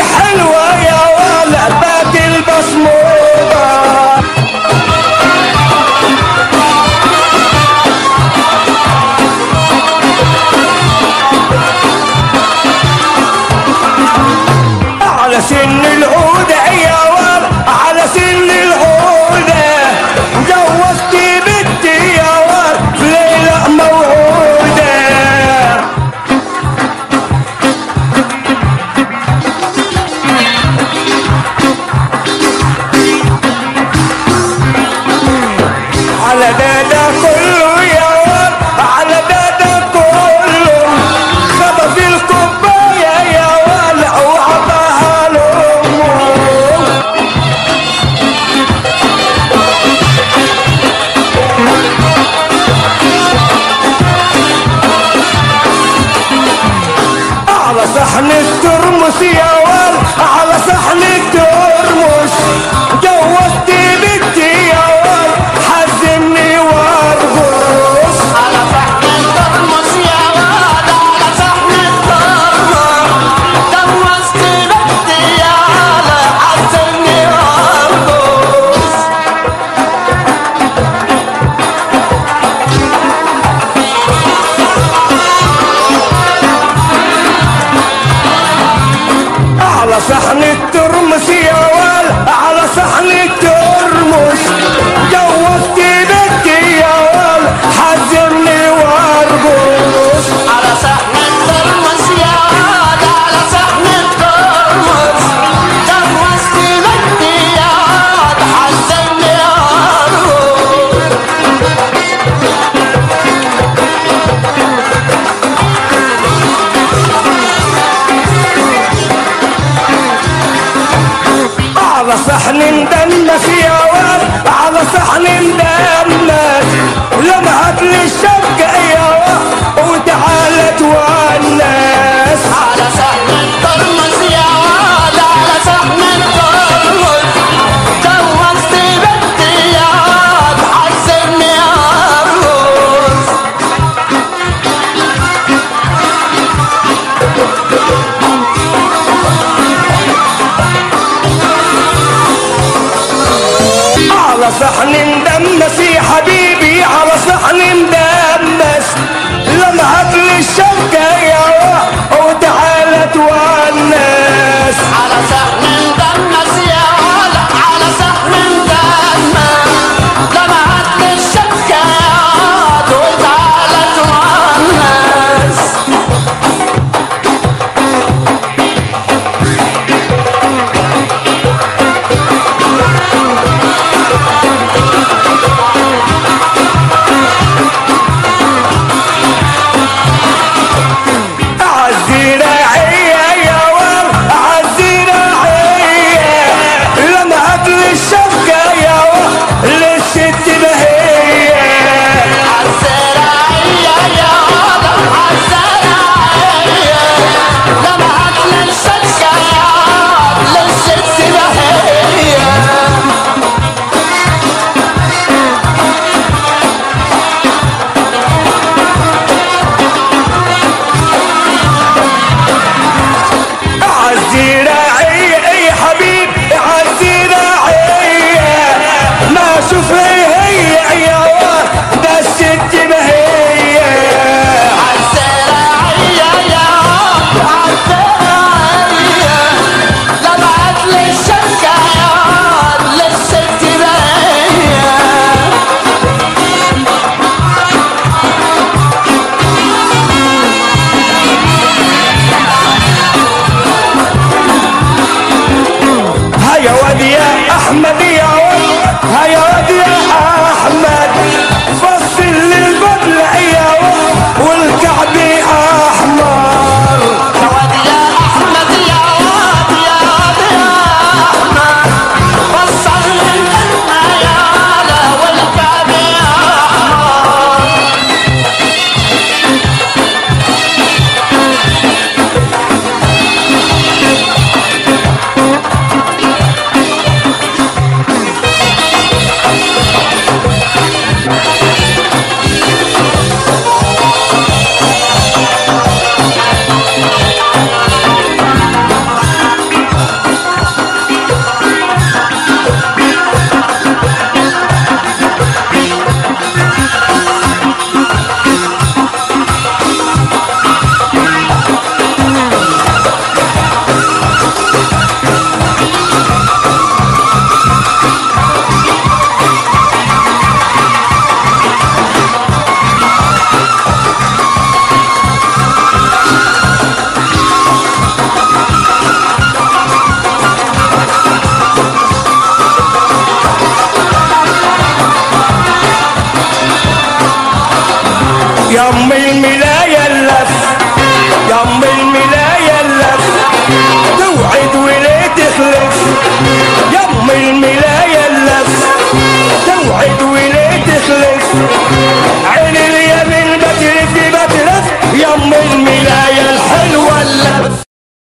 الحلوة يا ولا بات البصموبة على سن العودة يا ور على سن العودة جوزتي بنتي يا ور في ليلة موعودة على دادا كله يا ور على دادا كله خبى في الكوباية يا ولع وعطاها لأمه على صحن الترمس يا ول على صحن الترمس جوزتي بنتي يا ول حزمني وارقص على صحن الترمس يا واد على صحن الترمس جوزت بنتي يا ولا حزني وارقص على صحن الترمس يا ول على صحن الترمس جوزتي بنتي يا ول حزمني وارقص على صحن الترمس يا واد على صحن الترمس جوزت بنتي يا واد حزني وارقص على صحن مدمس يا ول على صحن مدمس لمعت للشبكة يا ول وتعالت والناس على صحن الترمس يا واد على صحن الترمس جوزت بنتي يا واد حزني ارقص على صحن مدمس يا حبيبي على صحن مدمس لمعت للشبكة يا ول وتعالت والناس على صحن مدمس يا واد على صحن مدمس لمعت للشبكة يا واد وتعالت والناس عزينا عيا يا ول عزينا عيا لمعت للشبكة يا ول للست بهية عالزراعية يا واد عالزراعية لمعت للشبكة يا واد للست بهية عزينا عيا اي حبيب عزينا عيا ما شوف هي يا ول ده الست بهية عالزراعية يا واد عالزراعية لمعت للشبكة يا واد للست بهية هيا واد يا احمد يا ول هيا واد يا يا ام الملاية